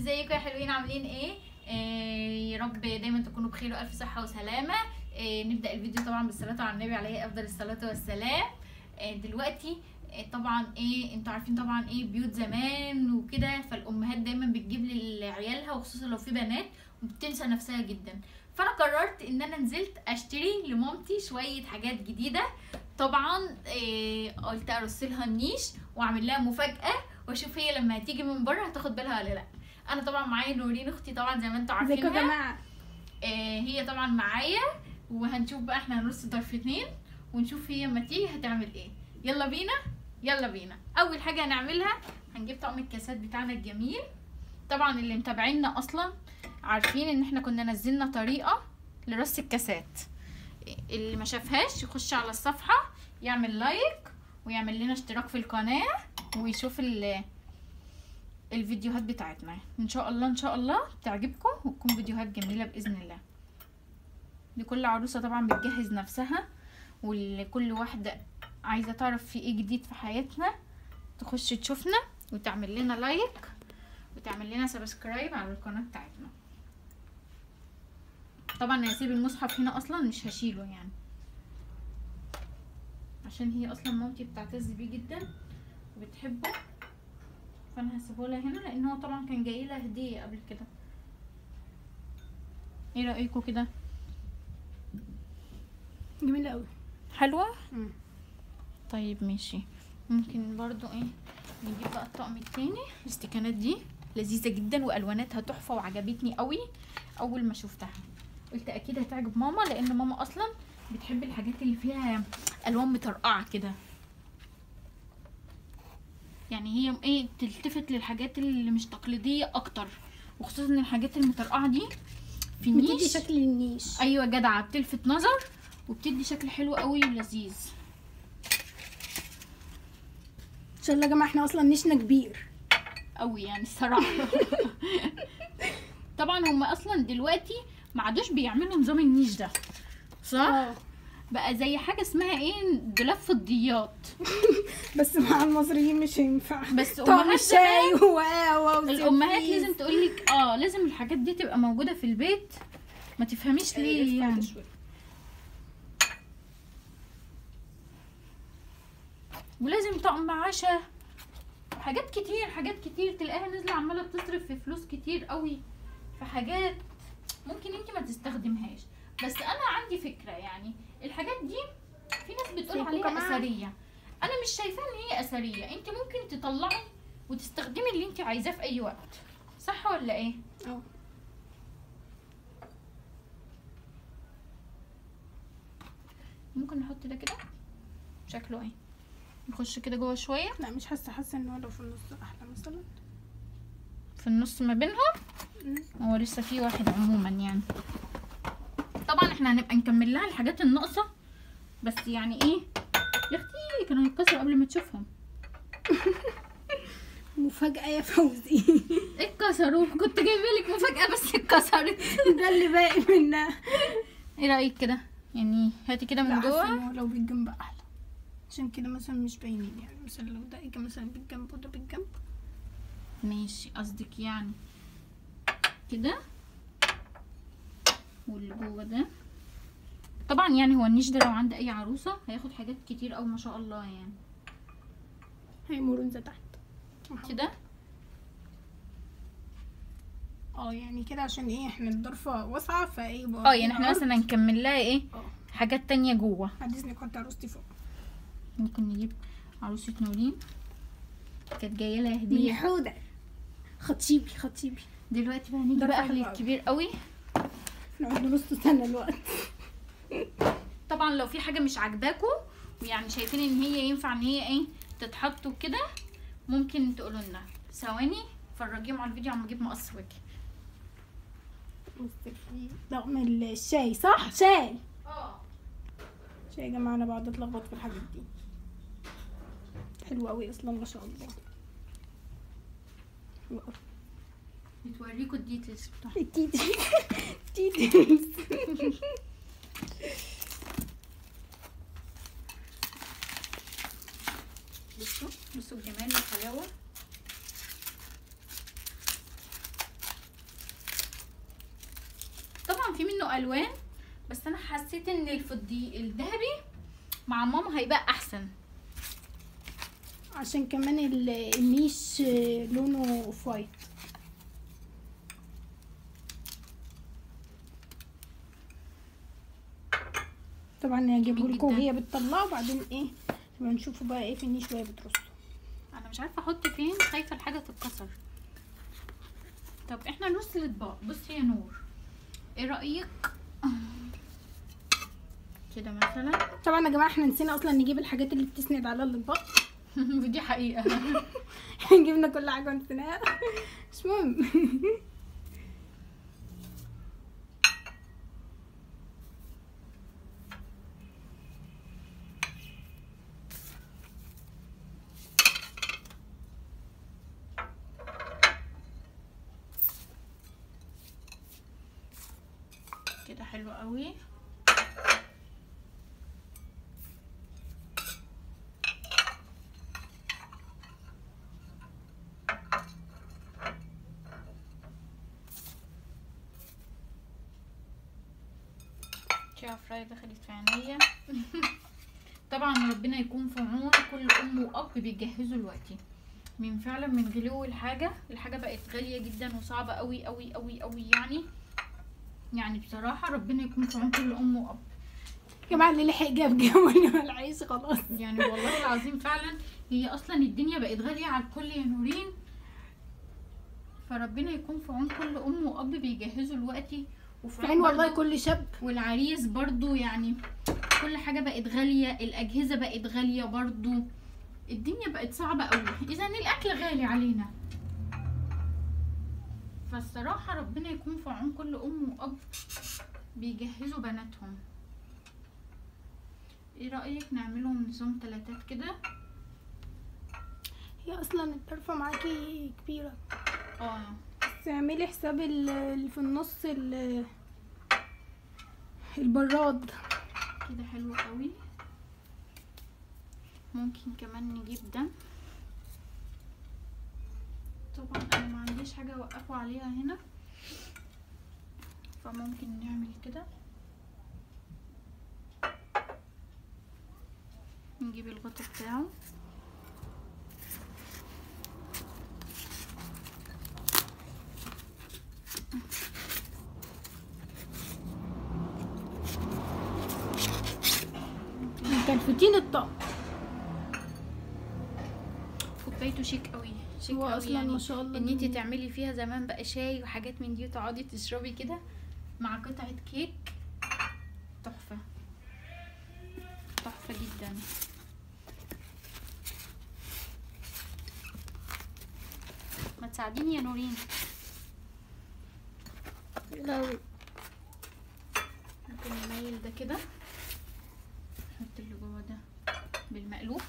ازيكم يا حلوين عاملين ايه آه يا رب دايما تكونوا بخير والف صحه وسلامه آه نبدا الفيديو طبعا بالصلاه على النبي عليه افضل الصلاه والسلام آه دلوقتي آه طبعا ايه انتوا عارفين طبعا ايه بيوت زمان وكده فالامهات دايما بتجيب لعيالها وخصوصا لو في بنات وبتنسى نفسها جدا فانا قررت ان انا نزلت اشتري لمامتي شويه حاجات جديده طبعا إيه قلت ارسلها النيش واعمل لها مفاجاه واشوف هي لما هتيجي من بره هتاخد بالها ولا لا انا طبعا معايا نورين اختي طبعا زي ما انتوا ازيكم يا عارفينها جماعه إيه هي طبعا معايا وهنشوف بقى احنا هنرص ضرفتين ونشوف هي لما تيجي هتعمل ايه يلا بينا يلا بينا اول حاجه هنعملها هنجيب طقم الكاسات بتاعنا الجميل طبعا اللي متابعينا اصلا عارفين ان احنا كنا نزلنا طريقه لرص الكاسات اللي ما شافهاش يخش على الصفحه يعمل لايك ويعمل لنا اشتراك في القناه ويشوف ال الفيديوهات بتاعتنا ان شاء الله ان شاء الله تعجبكم وتكون فيديوهات جميله باذن الله لكل عروسه طبعا بتجهز نفسها ولكل واحده عايزه تعرف في ايه جديد في حياتنا تخش تشوفنا وتعمل لنا لايك وتعمل لنا سبسكرايب على القناه بتاعتنا طبعا هسيب المصحف هنا اصلا مش هشيله يعني عشان هي اصلا مامتي بتعتز بيه جدا وبتحبه فانا هسيبه لها هنا لان هو طبعا كان جاي لها هديه قبل كده ايه رايكم كده جميله قوي حلوه طيب ماشي ممكن برضو ايه نجيب بقى الطقم التاني الاستيكانات دي لذيذه جدا والواناتها تحفه وعجبتني قوي اول ما شفتها قلت اكيد هتعجب ماما لان ماما اصلا بتحب الحاجات اللي فيها الوان مطرقعه كده يعني هي ايه تلتفت للحاجات اللي مش تقليديه اكتر وخصوصا ان الحاجات المطرقعه دي في بتدي نيش شكل النيش ايوه جدعه بتلفت نظر وبتدي شكل حلو قوي ولذيذ ان شاء الله يا جماعه احنا اصلا نيشنا كبير قوي يعني الصراحه طبعا هم اصلا دلوقتي ما عادوش بيعملوا نظام النيش ده صح اه بقى زي حاجه اسمها ايه دولاب فضيات بس مع المصريين مش هينفع بس طعم امهات الشاي زمان و و الامهات لازم تقول لك اه لازم الحاجات دي تبقى موجوده في البيت ما تفهميش ليه يعني ولازم طقم عشاء حاجات كتير حاجات كتير تلاقيها نازله عماله بتصرف في فلوس كتير قوي في حاجات ممكن انت ما تستخدمهاش بس انا عندي فكره يعني الحاجات دي في ناس بتقول زيكم عليها كمان. اثريه انا مش شايفاها ان هي اثريه انت ممكن تطلعي وتستخدمي اللي انت عايزاه في اي وقت صح ولا ايه اه ممكن نحط ده كده شكله ايه نخش كده جوه شويه لا مش حاسه حاسه ان هو لو في النص احلى مثلا في النص ما بينهم هو لسه في واحد عموما يعني طبعا احنا هنبقى نكمل لها الحاجات الناقصه بس يعني ايه يا اختي كانوا هيتكسروا قبل ما تشوفهم مفاجاه يا فوزي اتكسروا كنت جايبه لك مفاجاه بس اتكسرت ده اللي باقي منها ايه رايك كده يعني هاتي كده لا من حاسه ان جوه هو لو بالجنب احلى عشان كده مثلا مش باينين يعني مثلا لو ده اجى مثلا بالجنب وده بالجنب ماشي قصدك يعني كده واللي جوه ده طبعا يعني هو النيش ده لو عند اي عروسه هياخد حاجات كتير قوي ما شاء الله يعني هي مرونزه تحت كده اه يعني كده عشان ايه احنا الضرفه واسعه فايه بقى اه يعني احنا مثلا نكمل لها ايه اه حاجات تانية جوه بعد اذنك حط عروستي فوق ممكن نجيب عروسة نورين كانت جاية لها هدية حودة خطيبي خطيبي دلوقتي بقى نيجي ده بقى حلو في قوي. الكبير قوي نقعد نص سنه الوقت طبعا لو في حاجة مش عاجباكوا ويعني شايفين ان هي ينفع ان هي ايه تتحط وكده ممكن تقولوا لنا ثواني فرجيهم على الفيديو عم اجيب مقص وجه بص في طقم الشاي صح شاي اه شاي يا جماعه انا بقعد اتلخبط في الحاجات دي حلو قوي اصلا ما شاء الله حلو قوي بتوريكوا الديتيلز بتاعها التيتي تيتي بصوا بصوا الجمال والحلاوة اه الوان بس انا حسيت ان الفضي الذهبي مع ماما هيبقى احسن عشان كمان ال- النيش آه، لونه اوف وايت طبعا هجيبه جميل لكم جدا. وهي بتطلعه وبعدين ايه نبقى نشوفه بقى ايه في النيش وهي بترصه انا مش عارفه احط فين خايفه الحاجه تتكسر طب احنا نرص الاطباق بصي يا نور ايه رايك كده مثلا طبعا يا جماعه احنا نسينا اصلا نجيب الحاجات اللي بتسند على الاطباق ودي حقيقه جبنا كل حاجه ونسيناها مش مهم كده حلو قوي شايفه فراي دخلت في عينيا طبعا ربنا يكون في عون كل ام واب بيجهزوا دلوقتي من فعلا من غلو الحاجه الحاجه بقت غاليه جدا وصعبه قوي قوي قوي قوي يعني يعني بصراحه ربنا يكون في عون كل ام واب يا جماعه اللي لحق جاب جاب واللي ملحقش خلاص يعني والله العظيم فعلا هي اصلا الدنيا بقت غاليه على الكل يا نورين فربنا يكون في عون كل ام واب بيجهزوا دلوقتي وفي عين والله برضو- كل شاب والعريس برضو يعني كل حاجة بقت غالية الأجهزة بقت غالية برضو الدنيا بقت صعبة قوي إذا الأكل غالي علينا فالصراحة ربنا يكون في عون كل أم وأب بيجهزوا بناتهم ايه رأيك نعملهم نظام تلاتات كده هي اصلا الطرفه معاكي كبيره اه بس اعملي حساب ال- اللي في النص ال- البراد كده حلو قوي ممكن كمان نجيب ده طبعا انا ما عنديش حاجه اوقفه عليها هنا فممكن نعمل كده نجيب الغطا بتاعه مكلفتين الطقم كوبايته شيك قوي شيك هو قوي اصلا يعني ما شاء الله ان انت جميل. تعملي فيها زمان بقى شاي وحاجات من دي وتقعدي تشربي كده مع قطعة كيك تحفة تحفة جدا ما تساعديني يا نورين لو ممكن نميل ده كده نحط اللي جوه ده بالمقلوب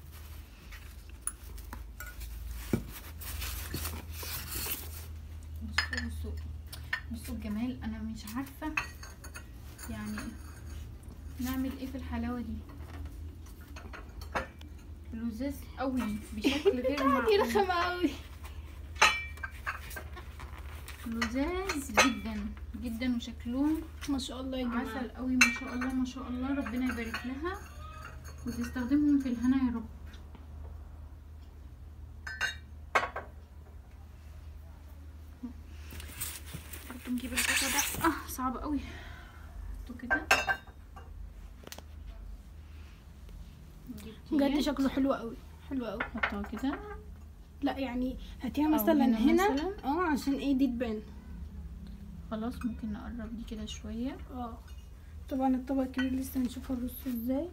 بصوا بصوا بصوا الجمال انا مش عارفه يعني نعمل ايه في الحلاوه دي لذيذ قوي بشكل غير دي معقول رخمة قوي لذاذ جدا جدا وشكلهم ما شاء الله يا جماعة عسل قوي ما شاء الله ما شاء الله ربنا يبارك لها وتستخدمهم في الهنا يا رب برضه نجيب الغطا ده اه صعب قوي حطه كده نجيب بجد ديت، شكله حلو قوي حلو قوي نحطها كده لا يعني هاتيها أو مثلا هنا هنا مثلاً. اه عشان ايه دي تبان خلاص ممكن نقرب دي كده شويه اه طبعا الطبق الكبير لسه هنشوف هنرصه ازاي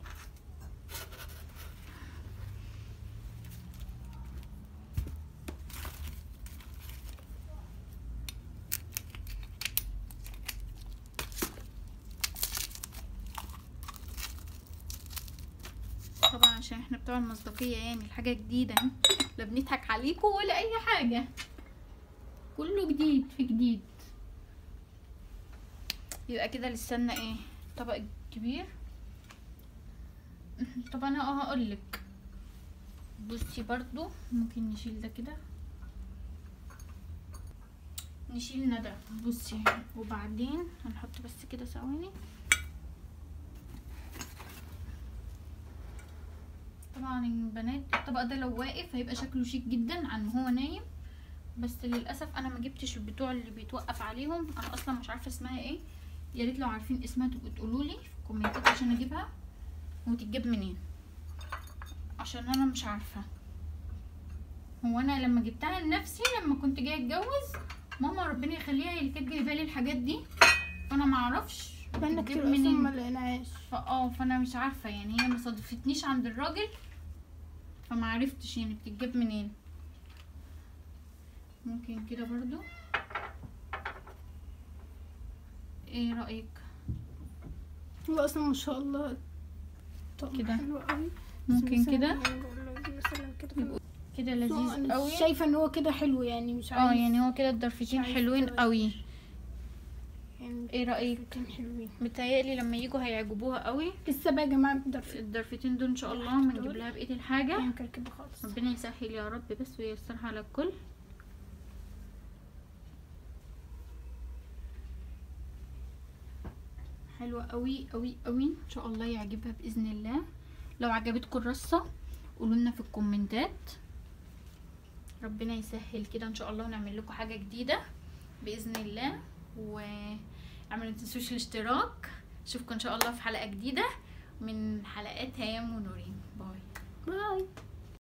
طبعا عشان احنا بتوع المصداقية يعني الحاجة جديدة لا بنضحك عليكم ولا أي حاجة كله جديد في جديد يبقى كده لسنا ايه طبق كبير طب انا اه هقولك بصي برضو ممكن نشيل ده كده نشيل ندى بصي وبعدين هنحط بس كده ثواني طبعا البنات الطبق ده لو واقف هيبقى شكله شيك جدا عن ما هو نايم بس للاسف انا ما جبتش البتوع اللي بيتوقف عليهم انا اصلا مش عارفه اسمها ايه يا ريت لو عارفين اسمها تبقوا تقولوا لي في الكومنتات عشان اجيبها وتتجاب منين عشان انا مش عارفه هو انا لما جبتها لنفسي لما كنت جايه اتجوز ماما ربنا يخليها هي اللي كانت جايبه لي الحاجات دي فانا ما اعرفش بقالنا بتتجاب كتير اصلا منين. ما لقيناهاش فاه فانا مش عارفه يعني هي ما صادفتنيش عند الراجل فما عرفتش يعني بتتجاب منين ممكن كده برضو ايه رايك هو اصلا ما شاء الله طعمه كده. حلو قوي ممكن بس مثلاً كده يعني بقول لك مثلا كده في يبقوا كده الصورة لذيذ أنا قوي شايفه ان هو كده حلو يعني مش اه عايز يعني هو كده الضرفتين مش عايز حلوين كده. قوي يعني ايه رايك ضرفتين حلوين متهيألي لما يجوا هيعجبوها قوي لسه بقى يا جماعه ضرفتين الضرفتين دول ان شاء الله ما نجيب لها بقيه الحاجه مكركبه خالص ربنا يسهل يا رب بس وييسرها على الكل حلوة قوي قوي قوي ان شاء الله يعجبها باذن الله لو عجبتكم الرصة قولوا لنا في الكومنتات ربنا يسهل كده ان شاء الله ونعمل لكم حاجة جديدة باذن الله واعملوا تنسوش الاشتراك اشوفكم ان شاء الله في حلقة جديدة من حلقات هيام ونورين باي باي